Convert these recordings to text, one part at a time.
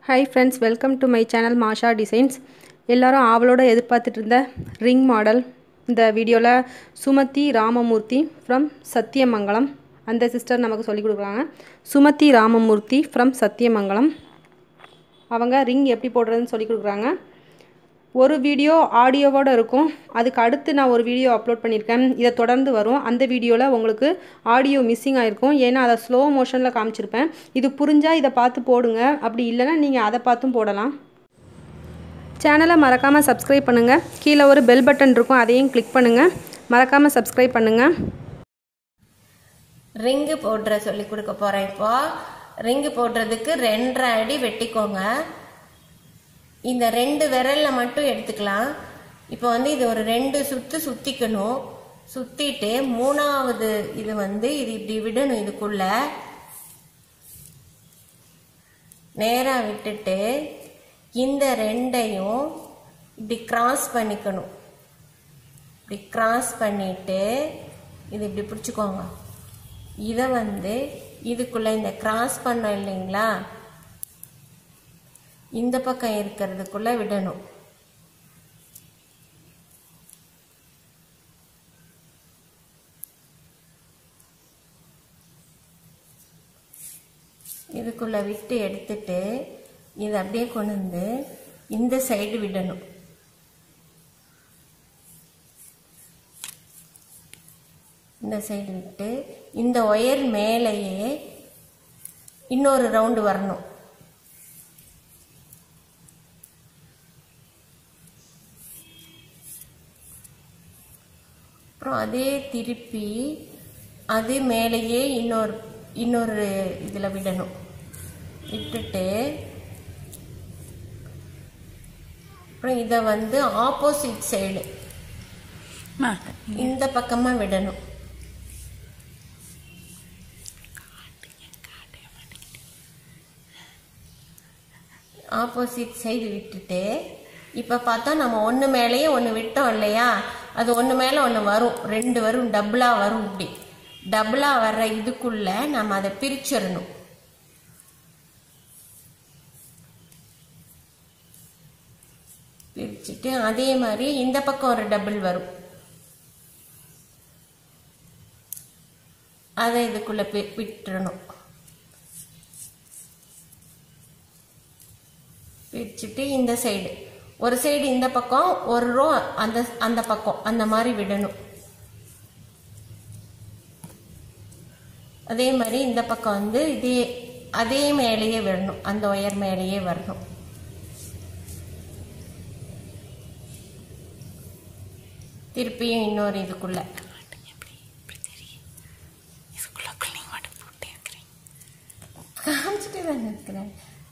hi friends welcome to my channel Masha designs எல்லாரும் ஆவலோட எதிர்பார்த்துட்டு இருந்த ரிங் மாடல் இந்த வீடியோவில் சுமதி ராமமூர்த்தி ஃப்ரம் சத்தியமங்கலம் அந்த சிஸ்டர் நமக்கு சொல்லிக் கொடுக்குறாங்க சுமதி ராமமூர்த்தி ஃப்ரம் சத்தியமங்கலம் அவங்க ரிங் எப்படி போடுறதுன்னு சொல்லி கொடுக்குறாங்க ஒரு வீடியோ ஆடியோவோடு இருக்கும் அதுக்கு அடுத்து நான் ஒரு வீடியோ அப்லோட் பண்ணியிருக்கேன் இதை தொடர்ந்து வரும் அந்த வீடியோவில் உங்களுக்கு ஆடியோ மிஸ்ஸிங் ஆகிருக்கும் ஏன்னா அதை ஸ்லோ மோஷனில் காமிச்சிருப்பேன் இது புரிஞ்சால் இதை பார்த்து போடுங்க அப்படி இல்லைன்னா நீங்கள் அதை பார்த்தும் போடலாம் சேனலை மறக்காமல் சப்ஸ்கிரைப் பண்ணுங்கள் கீழே ஒரு பெல் பட்டன் இருக்கும் அதையும் கிளிக் பண்ணுங்கள் மறக்காமல் சப்ஸ்கிரைப் பண்ணுங்கள் ரிங்கு போடுற சொல்லி கொடுக்க போறேன் இப்போ ரிங்கு போடுறதுக்கு ரெண்டரை அடி வெட்டிக்கோங்க இந்த ரெண்டு விரல்ல மட்டும் எடுத்துக்கலாம் இப்போ வந்து இது ஒரு ரெண்டு சுத்து சுத்திக்கணும் சுத்திட்டு மூணாவது இது வந்து இது இப்படி விடணும் இதுக்குள்ள நேரா விட்டுட்டு இந்த ரெண்டையும் இப்படி கிராஸ் பண்ணிக்கணும் இப்படி கிராஸ் பண்ணிட்டு இது இப்படி பிடிச்சிக்கோங்க இதை வந்து இதுக்குள்ள இந்த கிராஸ் பண்ணோம் இல்லைங்களா இந்த பக்கம் இருக்கிறதுக்குள்ள விடணும் இதுக்குள்ள விட்டு எடுத்துட்டு இதை அப்படியே கொண்டு வந்து இந்த சைடு விடணும் இந்த சைடு விட்டு இந்த ஒயர் மேலேயே இன்னொரு ரவுண்டு வரணும் அப்புறம் அதே திருப்பி அது மேலேயே இன்னொரு இன்னொரு இதில் விடணும் விட்டுட்டு அப்புறம் இதை வந்து ஆப்போசிட் சைடு இந்த பக்கமாக விடணும் ஆப்போசிட் சைடு விட்டுட்டு இப்போ பார்த்தா நம்ம ஒன்று மேலேயே ஒன்று விட்டோம் இல்லையா அது ஒன்று மேலே ஒன்று வரும் ரெண்டு வரும் டபுளாக வரும் இப்படி டபுளாக வர்ற இதுக்குள்ள நம்ம அதை பிரிச்சிடணும் பிரிச்சுட்டு அதே மாதிரி இந்த பக்கம் ஒரு டபுள் வரும் அதை இதுக்குள்ள விட்டுறணும் பிரிச்சுட்டு இந்த சைடு ஒரு சைடு இந்த பக்கம் ஒரு ரோ அந்த அந்த பக்கம் அந்த மாதிரி விடணும் அதே மாதிரி இந்த பக்கம் வந்து இதே அதே மேலேயே வரணும் அந்த ஒயர் மேலேயே வரணும் திருப்பியும் இன்னொரு இதுக்குள்ள காமிச்சிட்டு தானே இருக்கிறேன்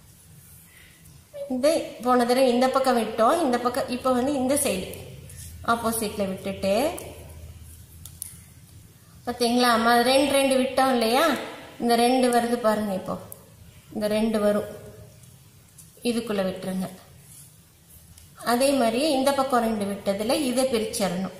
இந்த போன தடவை இந்த பக்கம் விட்டோம் இந்த பக்கம் இப்போ வந்து இந்த சைடு ஆப்போசிட்ல விட்டுட்டு பார்த்தீங்களா அம்மா ரெண்டு ரெண்டு விட்டோம் இல்லையா இந்த ரெண்டு வருது பாருங்க இப்போ இந்த ரெண்டு வரும் இதுக்குள்ள விட்டுருங்க அதே மாதிரி இந்த பக்கம் ரெண்டு விட்டதுல இதை பிரிச்சிடணும்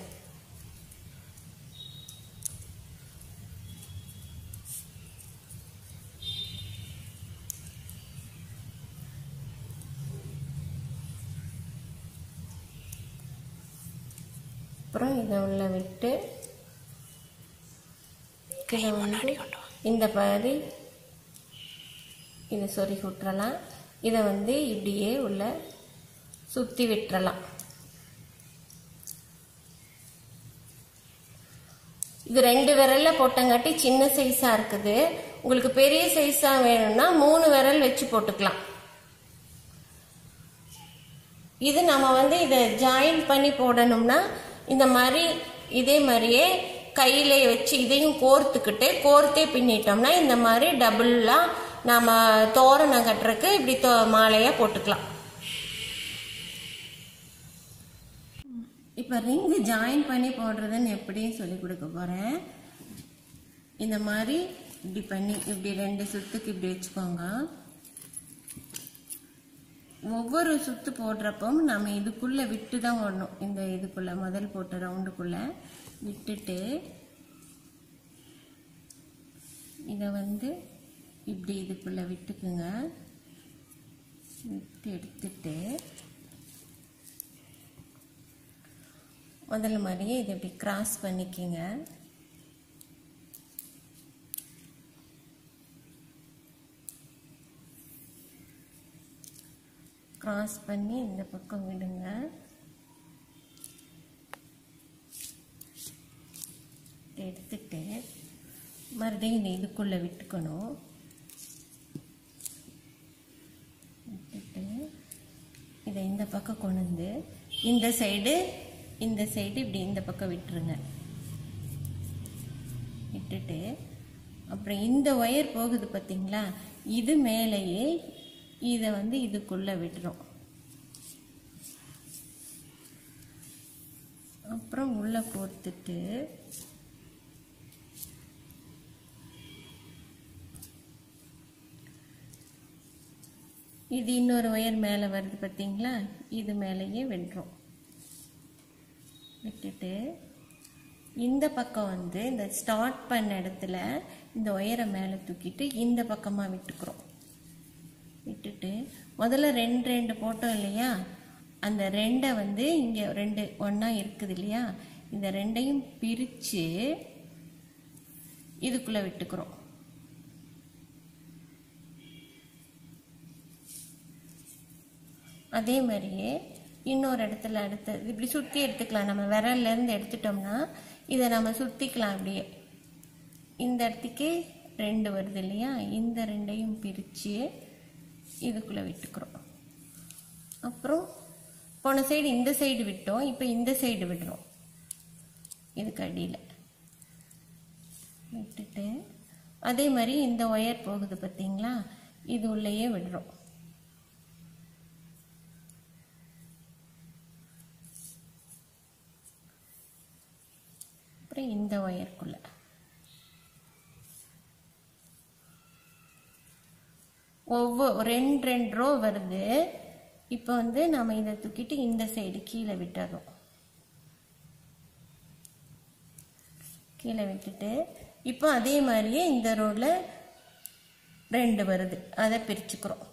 அப்புறம் இதை உள்ள விட்டு இதை வந்து இந்த மாதிரி இதை சொறி விட்டுறலாம் இதை வந்து இப்படியே உள்ள சுற்றி விட்டுறலாம் இது ரெண்டு விரல்ல போட்டங்காட்டி சின்ன சைஸா இருக்குது உங்களுக்கு பெரிய சைஸா வேணும்னா மூணு விரல் வச்சு போட்டுக்கலாம் இது நம்ம வந்து இதை ஜாயின் பண்ணி போடணும்னா இந்த மாதிரி இதே மாதிரியே கையில வச்சு இதையும் கோர்த்துக்கிட்டு கோர்த்தே பின்னிட்டோம்னா இந்த மாதிரி டபுளா நாம தோரணம் கட்டுறதுக்கு இப்படி மாலையா போட்டுக்கலாம் இப்போ ரிங்கு ஜாயின் பண்ணி போடுறதுன்னு எப்படி சொல்லி கொடுக்க போறேன் இந்த மாதிரி இப்படி பண்ணி இப்படி ரெண்டு சுத்துக்கு இப்படி வச்சுக்கோங்க ஒவ்வொரு சுத்து போடுறப்பவும் நம்ம இதுக்குள்ள விட்டு தான் ஓடணும் இந்த இதுக்குள்ள முதல் போட்ட ரவுண்டுக்குள்ள விட்டுட்டு இதை வந்து இப்படி இதுக்குள்ள விட்டுக்குங்க விட்டு எடுத்துட்டு முதல்ல மாதிரியே இதை இப்படி கிராஸ் பண்ணிக்கோங்க கிராஸ் பண்ணி இந்த பக்கம் விடுங்க எடுத்துட்டு மறுபடியும் இந்த இதுக்குள்ளே விட்டுக்கணும் விட்டுட்டு இதை இந்த பக்கம் கொண்டு வந்து இந்த சைடு இந்த சைடு இப்படி இந்த பக்கம் விட்டுருங்க விட்டுட்டு அப்புறம் இந்த ஒயர் போகுது பார்த்தீங்களா இது மேலேயே இதை வந்து இதுக்குள்ளே விடுறோம் அப்புறம் உள்ளே கோர்த்துட்டு இது இன்னொரு ஒயர் மேலே வருது பார்த்தீங்களா இது மேலேயே விடுறோம் விட்டுட்டு இந்த பக்கம் வந்து இந்த ஸ்டார்ட் பண்ண இடத்துல இந்த ஒயரை மேலே தூக்கிட்டு இந்த பக்கமாக விட்டுக்கிறோம் விட்டுட்டு முதல்ல ரெண்டு ரெண்டு போட்டோம் இல்லையா அந்த ரெண்டை வந்து இங்கே ரெண்டு ஒன்றா இருக்குது இல்லையா இந்த ரெண்டையும் பிரித்து இதுக்குள்ளே விட்டுக்கிறோம் அதே மாதிரியே இன்னொரு இடத்துல அடுத்து இப்படி சுற்றி எடுத்துக்கலாம் நம்ம விரல்லேருந்து எடுத்துட்டோம்னா இதை நம்ம சுற்றிக்கலாம் அப்படியே இந்த இடத்துக்கு ரெண்டு வருது இல்லையா இந்த ரெண்டையும் பிரித்து இதுக்குள்ளே விட்டுக்கிறோம் அப்புறம் போன சைடு இந்த சைடு விட்டோம் இப்போ இந்த சைடு விடுறோம் இதுக்கு அடியில் விட்டுட்டு அதே மாதிரி இந்த ஒயர் போகுது பார்த்தீங்களா இது உள்ளேயே விடுறோம் அப்புறம் இந்த ஒயருக்குள்ள ஒவ்வொரு ரெண்டு ரெண்டு ரோ வருது இப்போ வந்து நம்ம இதை தூக்கிட்டு இந்த சைடு கீழே விட்டுறோம் கீழே விட்டுட்டு இப்போ அதே மாதிரியே இந்த ரோவில் ரெண்டு வருது அதை பிரிச்சுக்கிறோம்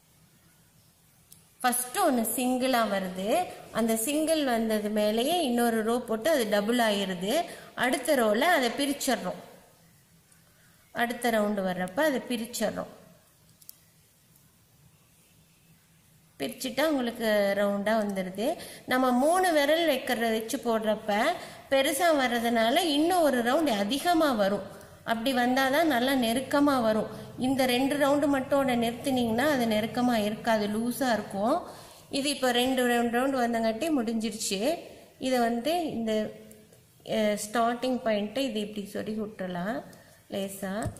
ஃபஸ்ட்டு ஒன்று சிங்கிளாக வருது அந்த சிங்கிள் வந்தது மேலேயே இன்னொரு ரோ போட்டு அது டபுள் ஆயிடுது அடுத்த ரோவில் அதை பிரிச்சிடுறோம் அடுத்த ரவுண்டு வர்றப்ப அதை பிரிச்சிடுறோம் பிரிச்சுட்டா உங்களுக்கு ரவுண்டாக வந்துடுது நம்ம மூணு விரல் வைக்கிறத வச்சு போடுறப்ப பெருசாக வர்றதுனால இன்னும் ஒரு ரவுண்டு அதிகமாக வரும் அப்படி வந்தால் தான் நல்லா நெருக்கமாக வரும் இந்த ரெண்டு ரவுண்டு மட்டும் ஒன்று நிறுத்தினீங்கன்னா அது நெருக்கமாக இருக்காது லூஸாக இருக்கும் இது இப்போ ரெண்டு ரெண்டு ரவுண்டு வந்தங்காட்டி முடிஞ்சிருச்சு இதை வந்து இந்த ஸ்டார்டிங் பாயிண்ட்டை இது இப்படி சொருகி விட்டுறலாம் லேசாக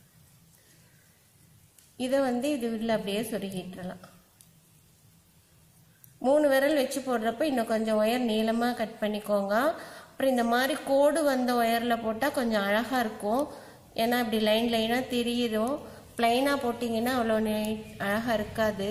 இதை வந்து இது உள்ள அப்படியே சொருகிட்டுறலாம் மூணு விரல் வச்சு போடுறப்ப இன்னும் கொஞ்சம் ஒயர் நீளமாக கட் பண்ணிக்கோங்க அப்புறம் இந்த மாதிரி கோடு வந்த ஒயரில் போட்டால் கொஞ்சம் அழகாக இருக்கும் ஏன்னா இப்படி லைன் லைனாக தெரியுதும் ப்ளைனாக போட்டிங்கன்னா அவ்வளோ அழகாக இருக்காது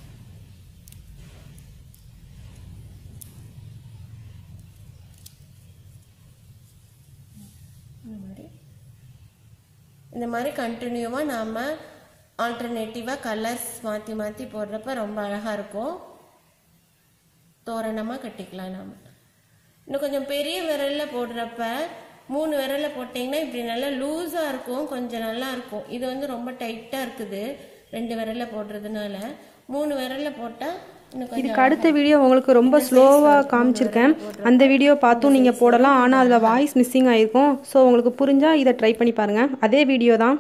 இந்த மாதிரி இந்த மாதிரி கண்டினியூவாக நாம் ஆல்டர்னேட்டிவாக கலர்ஸ் மாற்றி மாற்றி போடுறப்ப ரொம்ப அழகாக இருக்கும் தோரணமாக கட்டிக்கலாம் நாம் இன்னும் கொஞ்சம் பெரிய விரலில் போடுறப்ப மூணு விரலில் போட்டிங்கன்னா இப்படி நல்லா லூஸாக இருக்கும் கொஞ்சம் நல்லா இருக்கும் இது வந்து ரொம்ப டைட்டாக இருக்குது ரெண்டு விரலில் போடுறதுனால மூணு விரலில் போட்டால் இன்னும் கொஞ்சம் இதுக்கு அடுத்த வீடியோ உங்களுக்கு ரொம்ப ஸ்லோவாக காமிச்சிருக்கேன் அந்த வீடியோ பார்த்தும் நீங்கள் போடலாம் ஆனால் அதில் வாய்ஸ் மிஸ்ஸிங் ஆகிருக்கும் ஸோ உங்களுக்கு புரிஞ்சால் இதை ட்ரை பண்ணி பாருங்கள் அதே வீடியோ தான்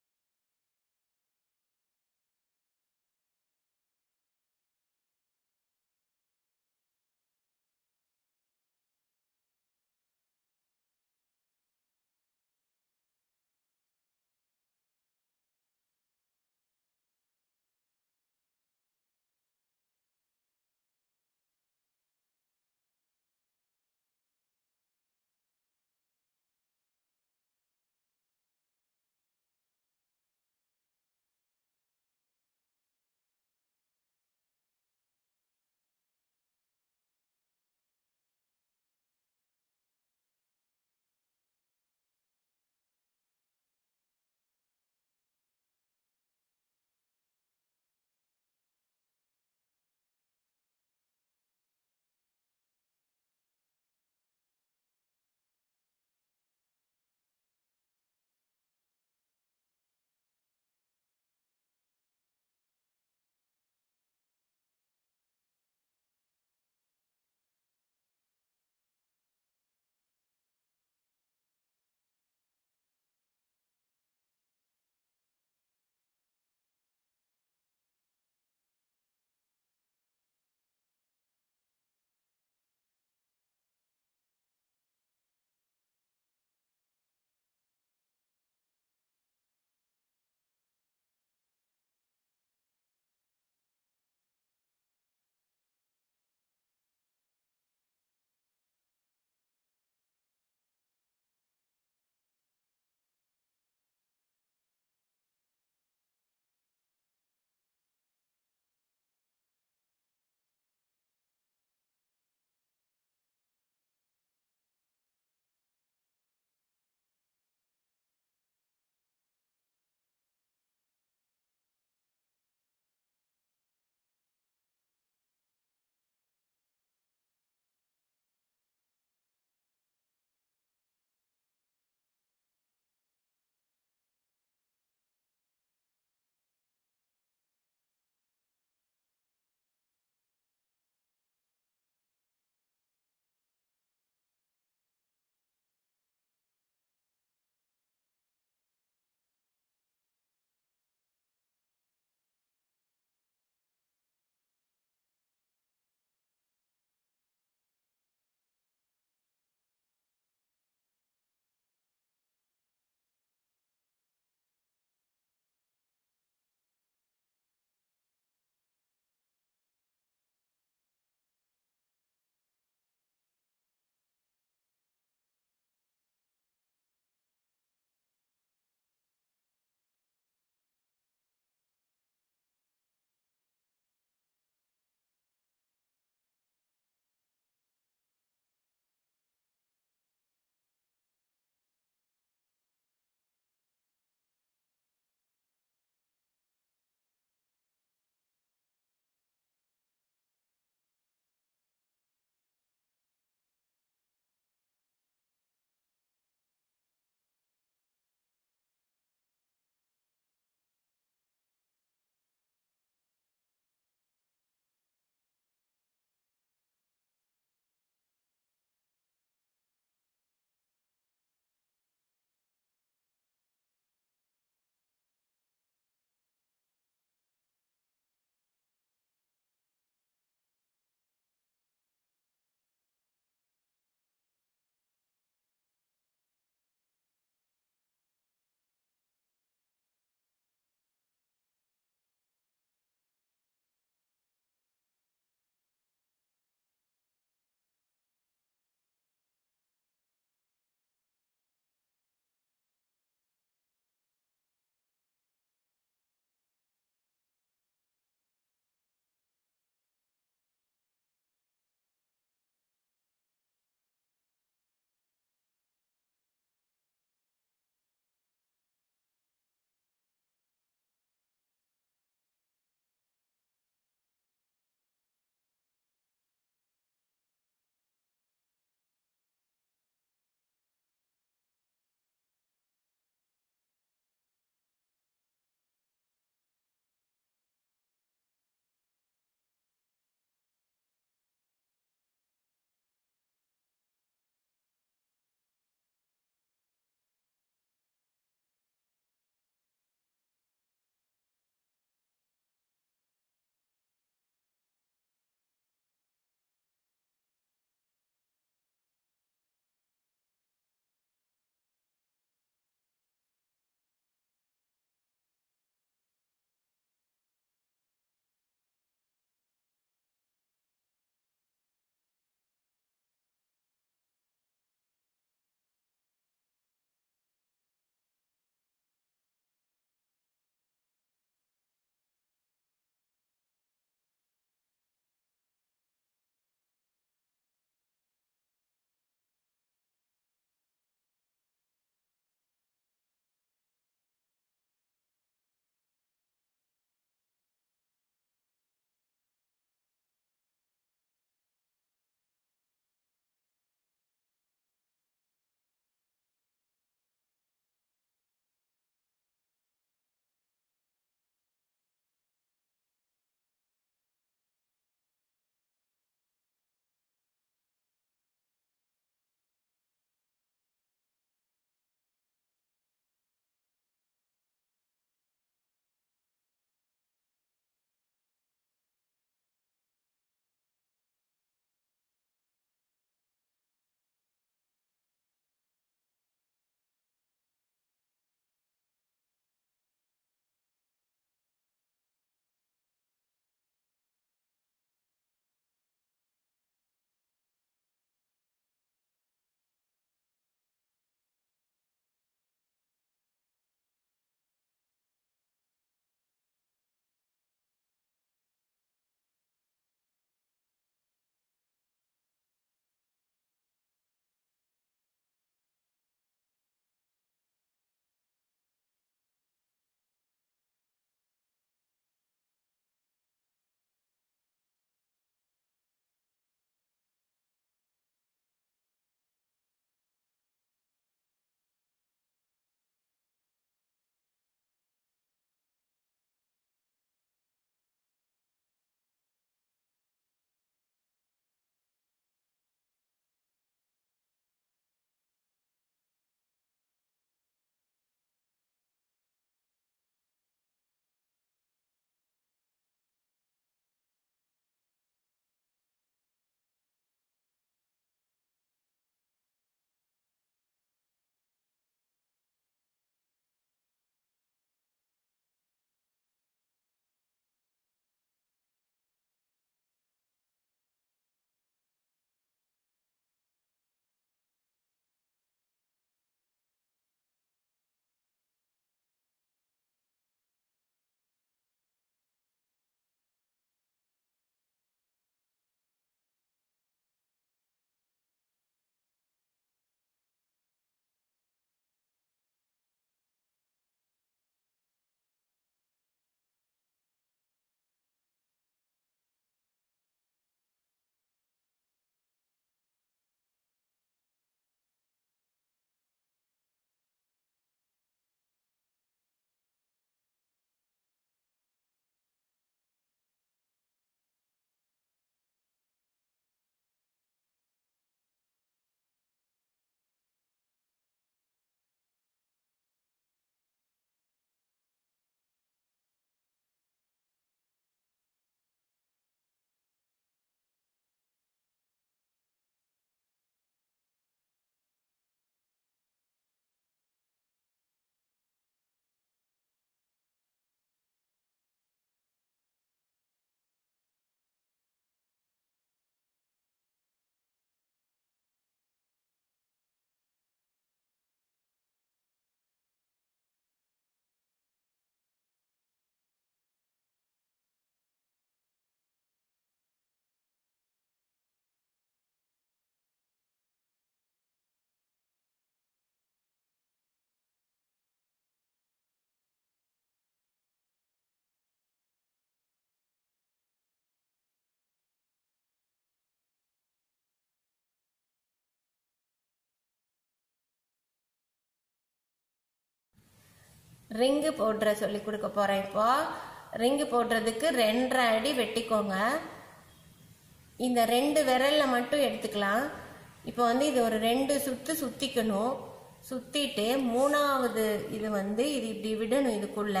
ரிங்கு போடுற சொல்லி கொடுக்க போறேன் இப்போ ரிங்கு போடுறதுக்கு ரெண்டரை அடி வெட்டிக்கோங்க இந்த ரெண்டு விரல்ல மட்டும் எடுத்துக்கலாம் இப்போ வந்து இது ஒரு ரெண்டு சுத்து சுத்திக்கணும் சுத்திட்டு மூணாவது இது வந்து இது இப்படி விடணும் இதுக்குள்ள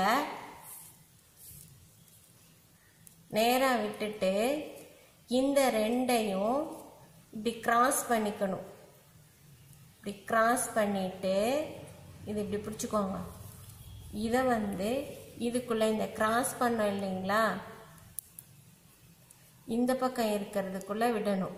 நேரா விட்டுட்டு இந்த ரெண்டையும் இப்படி கிராஸ் பண்ணிக்கணும் இப்படி கிராஸ் பண்ணிட்டு இது இப்படி பிடிச்சிக்கோங்க இதை வந்து இதுக்குள்ள இந்த கிராஸ் பண்ணோம் இல்லைங்களா இந்த பக்கம் இருக்கிறதுக்குள்ள விடணும்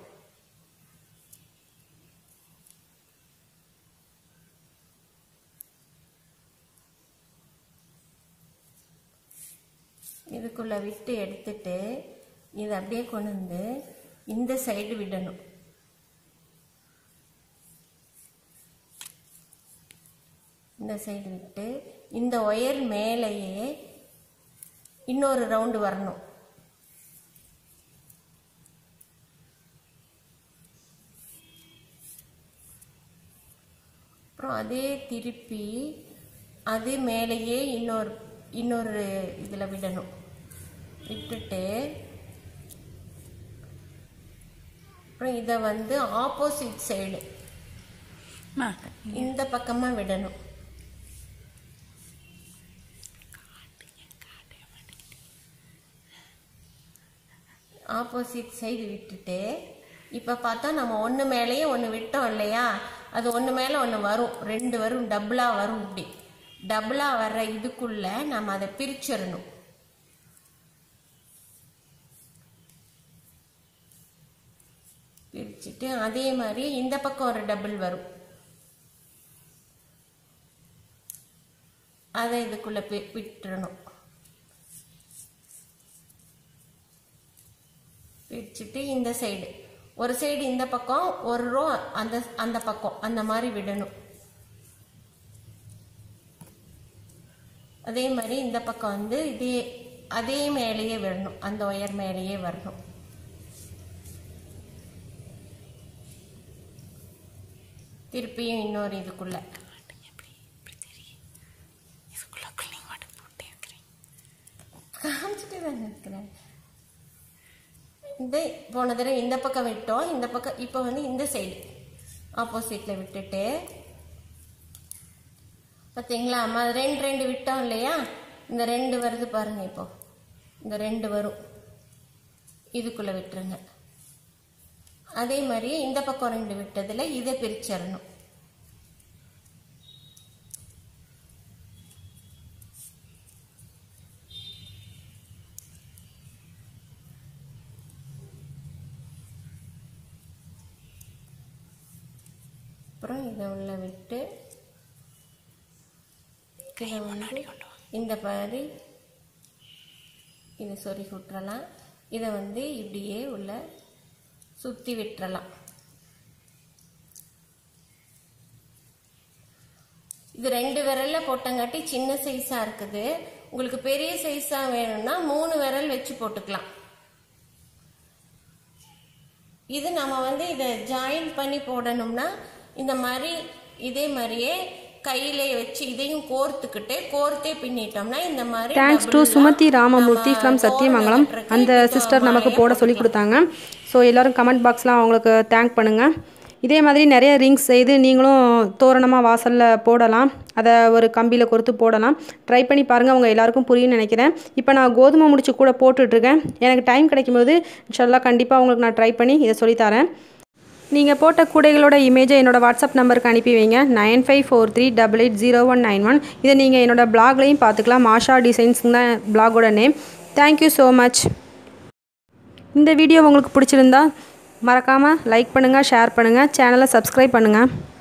இதுக்குள்ள விட்டு எடுத்துட்டு இதை அப்படியே கொண்டு வந்து இந்த சைடு விடணும் இந்த சைடு விட்டு இந்த ஒயர் மேலேயே இன்னொரு ரவுண்டு வரணும் அப்புறம் அதே திருப்பி அது மேலேயே இன்னொரு இன்னொரு இதில் விடணும் விட்டுட்டு அப்புறம் இதை வந்து ஆப்போசிட் சைடு இந்த பக்கமாக விடணும் ஆப்போசிட் சைடு விட்டுட்டு இப்போ பார்த்தா நம்ம ஒன்று மேலேயே ஒன்று விட்டோம் இல்லையா அது ஒன்று மேலே ஒன்று வரும் ரெண்டு வரும் டபுளாக வரும் இப்படி டபுளாக வர்ற இதுக்குள்ள நம்ம அதை பிரிச்சிடணும் பிரிச்சுட்டு அதே மாதிரி இந்த பக்கம் ஒரு டபுள் வரும் அதை இதுக்குள்ள பி- விட்டுறணும் பிரிச்சுட்டு இந்த சைடு ஒரு சைடு இந்த பக்கம் ஒரு ரோ அந்த அந்த பக்கம் அந்த மாதிரி விடணும் அதே மாதிரி இந்த பக்கம் வந்து இதே அதே மேலேயே வரணும் அந்த ஒயர் மேலேயே வரணும் திருப்பியும் இன்னொரு இதுக்குள்ள காமிச்சிட்டே தானே இருக்கிறேன் இந்த போன தடவை இந்த பக்கம் விட்டோம் இந்த பக்கம் இப்போ வந்து இந்த சைடு ஆப்போசிட்ல விட்டுட்டு பார்த்தீங்களா அம்மா ரெண்டு ரெண்டு விட்டோம் இல்லையா இந்த ரெண்டு வருது பாருங்க இப்போ இந்த ரெண்டு வரும் இதுக்குள்ள விட்டுருங்க அதே மாதிரி இந்த பக்கம் ரெண்டு விட்டதுல இதை பிரிச்சிடணும் அப்புறம் இதை உள்ள விட்டு இதை வந்து இந்த மாதிரி இதை சொறி விட்டுறலாம் இதை வந்து இப்படியே உள்ள சுற்றி விட்டுறலாம் இது ரெண்டு விரல்ல போட்டங்காட்டி சின்ன சைஸா இருக்குது உங்களுக்கு பெரிய சைஸா வேணும்னா மூணு விரல் வச்சு போட்டுக்கலாம் இது நம்ம வந்து இதை ஜாயின் பண்ணி போடணும்னா இந்த மாதிரி இதே மாதிரியே கையிலே வச்சு இதையும் கோர்த்துக்கிட்டு கோர்த்தே பின்னிட்டோம்னா இந்த மாதிரி தேங்க்ஸ் டு double-ஆ சுமதி ராமமூர்த்தி நம்ம ஃப்ரம் தோரணம் சத்தியமங்கலம் கட்டுறதுக்கு அந்த இதுக்கு சிஸ்டர் நமக்கு போட சொல்லி கொடுத்தாங்க ஸோ எல்லோரும் கமெண்ட் பாக்ஸ்லாம் அவங்களுக்கு தேங்க் பண்ணுங்கள் இதே மாதிரி நிறைய ரிங்ஸ் செய்து நீங்களும் தோரணமாக வாசலில் போடலாம் அதை ஒரு கம்பியில் கொறுத்து போடலாம் ட்ரை பண்ணி பாருங்கள் அவங்க எல்லாருக்கும் புரியும்னு நினைக்கிறேன் இப்போ நான் கோதுமை முடிச்சு கூட போட்டுட்ருக்கேன் எனக்கு டைம் கிடைக்கும்போது இன்ஷால்லா கண்டிப்பாக உங்களுக்கு நான் ட்ரை பண்ணி இதை சொல்லித்தரேன் நீங்கள் போட்ட கூடைகளோட இமேஜை என்னோட வாட்ஸ்அப் நம்பருக்கு அனுப்பி வைங்க nine five four three double eight zero one nine one இதை நீங்கள் என்னோட பிளாக்லையும் பார்த்துக்கலாம் மாஷா டிசைன்ஸுங்க தான் பிளாகோட நேம் தேங்க்யூ ஸோ மச் இந்த வீடியோ உங்களுக்கு பிடிச்சிருந்தா மறக்காமல் லைக் பண்ணுங்கள் ஷேர் பண்ணுங்கள் சேனலை சப்ஸ்கிரைப் பண்ணுங்கள்